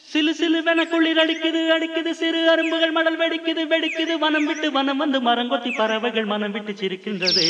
சிலு சிலுவென குளிர் அடிக்குது அடிக்குது சிறு அரும்புகள் மடல் வெடிக்குது வெடிக்குது வனம் விட்டு வனம் வந்து மரங்கொத்தி பறவைகள் மனம் விட்டு சிரிக்கின்றது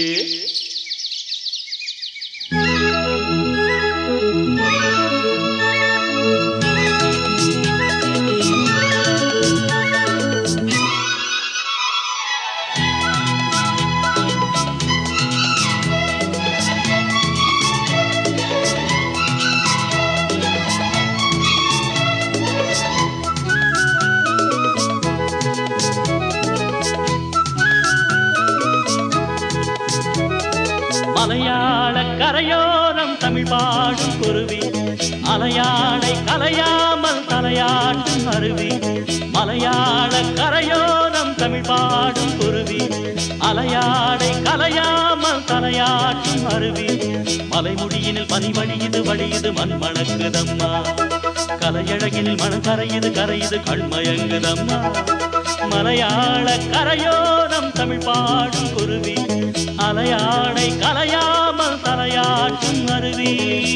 மலையாள கரையோரம் தமிழ் பாடும் குருவி அலையாளை கலையாமல் தலையாட்டும் அருவி மலையாள கரையோரம் தமிழ் பாடும் குருவி அலையாளை கலையாமல் தலையாட்டும் அருவி மலைமுடியினில் பனி வழியுது வழியுது மண் மணக்குதம்மா கலையழகினில் மனம் கரையுது கரையுது கண்மயங்குதம்மா மலையாள கரையோரம் தமிழ் பாடும் குருவி அலையாடை கலையாமல் தலையாட்டும் அருவி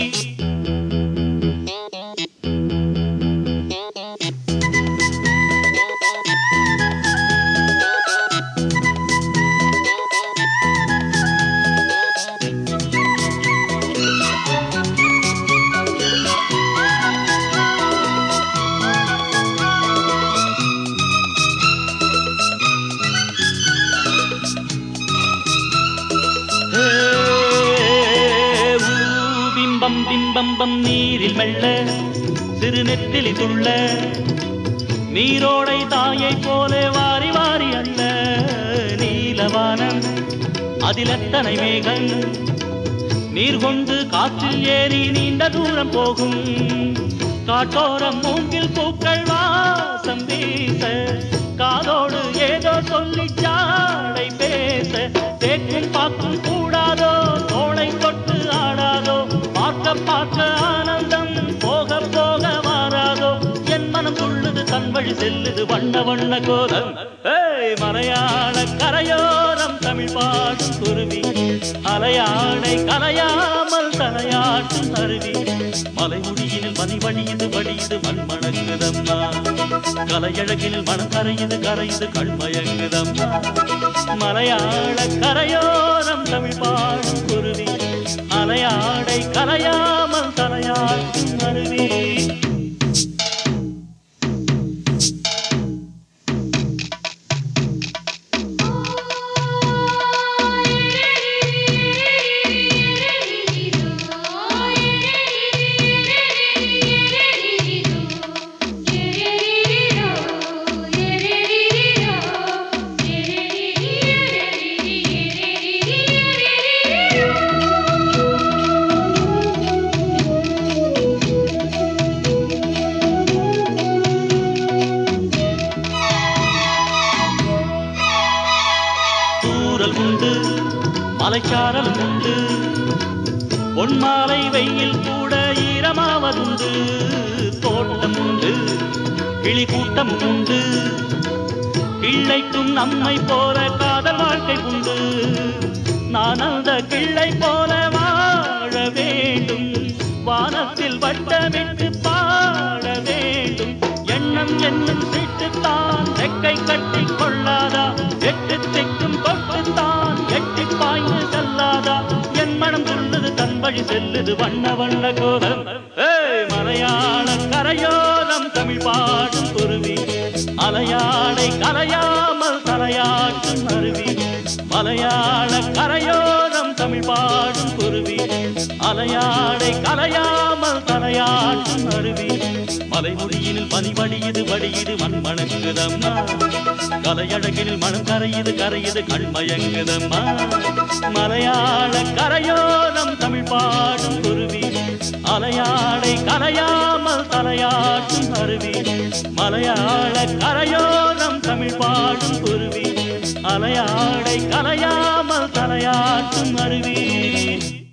ஏ, ஊ, பிம்பம் பிம்பம் பம் நீரில் மெல்ல சிறு நெத்திலி துள்ள நீரோடை தாயை போல வாரி வாரி அல்ல நீலவானம் அதில் எத்தனை மேகம் நீர் கொண்டு காற்றில் ஏறி நீண்ட தூரம் போகும் காட்டோரம் மூங்கில் பூக்கள் வாசம் வீச காதோடு ஏதோ சொல்லி சாடை பேச தேக்கும் பார்க்கும் கூடாதோ தோளை தொட்டு ஆடாதோ பார்க்க பார்க்க ஆனந்தம் போக போக மாறாதோ என் மனம் துள்ளுது தன் வழி செல்லுது வண்ண வண்ண கோலம் ஏய் மலையாள கரையோரம் தமிழ் பாடும் குருவி அலையாடை கலையாமல் தலையாட்டும் அருவி மலைமுடியினில் மணி வழியுது வழியுது மண் மணங்குதம்மா கலையழகினில் மனம் கரையுது கரையுது கண்மயங்குதம்மா மலையாள கரையோரம் தமிழ் பாடும் குருவி அலையாடை கலையாமல் தலையாட்டும் அருவி தூரல் உண்டு மலைச்சாரல் உண்டு பொன்மாலை வெயில் கூட ஈரமாவதுண்டு தோட்டம் உண்டு கிளி கூட்டம் உண்டு கிள்ளைக்கும் நம்மை போல காதல் வாழ்க்கை உண்டு நான் அந்த கிள்ளை போல வாழ வேண்டும் வானத்தில் வட்டமிட்டு பாட வேண்டும் எண்ணம் என்னும் சீட்டுத்தான் ரெக்கை கட்டி கொள்ளாதா எட்டு திக்கும் தொட்டுத்தான் எட்டி பாய்ந்து செல்லாதா என் மனம் துள்ளுது தன் வழி செல்லுது வண்ண வண்ண கோலம் ஏய் மலையாள கரையோரம் தமிழ் பாடும் குருவி அலையாடை கலையாமல் தலையாட்டும் அருவி மலையாள கரையோரம் தமிழ் பாடும் குருவி அலையாடை கலையாமல் தலையாட்டும் அருவி மலைமுடியினில் பனி வடியுது வடியுது மண் மணங்குதம்மா கலையழகினில் மனம் கரையுது கரையுது கண்மயங்குதம்மா மலையாள கரையோரம் தமிழ் பாடும் குருவி அலையாடை கலையாமல் தலையாட்டும் அருவி மலையாள கரையோரம் தமிழ் பாடும் குருவி அலையாடை கலையாமல் தலையாட்டும் அருவி